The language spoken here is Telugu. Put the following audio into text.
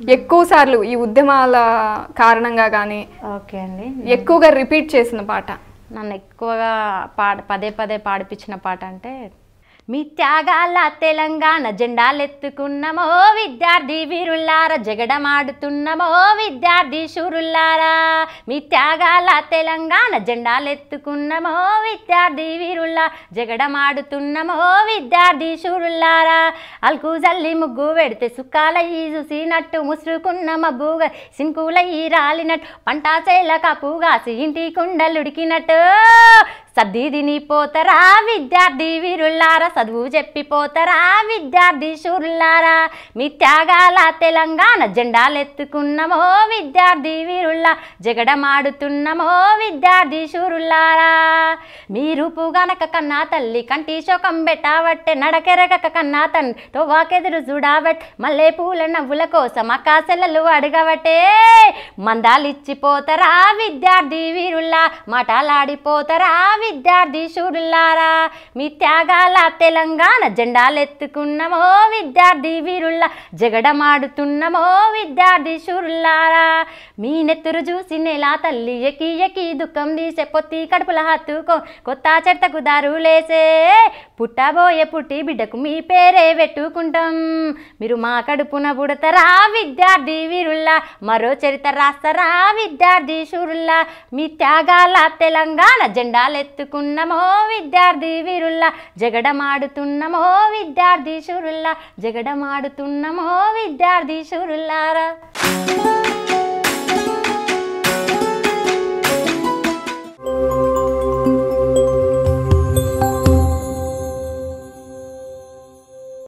ఎక్కువ సార్లు ఈ ఉద్యమాల కారణంగా కానీ ఓకే అండి ఎక్కువగా రిపీట్ చేసిన పాట నన్ను ఎక్కువగా పాడ పదే పదే పాడిపించిన పాట అంటే మీ త్యాగాల తెలంగాణ జెండాలెత్తుకున్నమో విద్యార్థి వీరుల్లార జగడమాడుతున్నమో విద్యార్థి శూరుల్లారా మీ త్యాగాల తెలంగాణ జెండాలెత్తుకున్నమో విద్యార్థి వీరుల్లా జగడమాడుతున్నమో విద్యార్థి శూరుల్లారా అల్కు జల్లి ముగ్గు పెడితే సుక్కాలయ్యి చూసినట్టు ముసురుకున్న మబ్బుగా సింకులయ్యి రాలినట్టు పంట చేల కప్పుగాసి ఇంటి కుండలుడికినట్టు సర్దిదిని పోతరా విద్యార్థి వీరుల్లారా చదువు చెప్పిపోతరా విద్యార్థి శూరుల్లారా మీ త్యాగాల తెలంగాణ జెండాలెత్తుకున్నమో విద్యార్థి వీరుల్లా జగడమాడుతున్నమో విద్యార్థి శూరుల్లారా మీ రూపు గనక కన్నా తల్లి కంటి శోకం బెట్టావట్టే నడకెరగక కన్నా తండ్రి తోవాకెదురు చూడాబట్ మల్లె పూల నవ్వుల కోసం అకాశలలు అడగవటే మందాలిచ్చిపోతరా విద్యార్థి వీరుల్లా మాటలాడిపోతరా విద్యార్థి శూరుల్లారా మీ త్యాగాల తెలంగాణ జెండాలెత్తుకున్నమో విద్యార్థి వీరుల్లా జగడమాడుతున్నమో విద్యార్థి శూరుల్లారా మీ నెత్తురు చూసి నెలా తల్లి ఎకి ఎకి దుఃఖం తీసే పొత్తి కడుపుల హత్తుకో కొత్త చెత్తకు దారులేసే పుట్టబోయే పుట్టి బిడ్డకు మీ పేరే పెట్టుకుంటాం మీరు మా కడుపున పుడతారా విద్యార్థి వీరుల్లా మరో చరిత్ర రాస్తారా విద్యార్థి శూరుల్లా మీ త్యాగాల తెలంగాణ జెండాలెత్తుకున్నమో విద్యార్థి వీరుల్లా జగడమాడుతున్నమో విద్యార్థి శూరుల్లా జగడమాడుతున్నమో విద్యార్థి శూరుల్లారా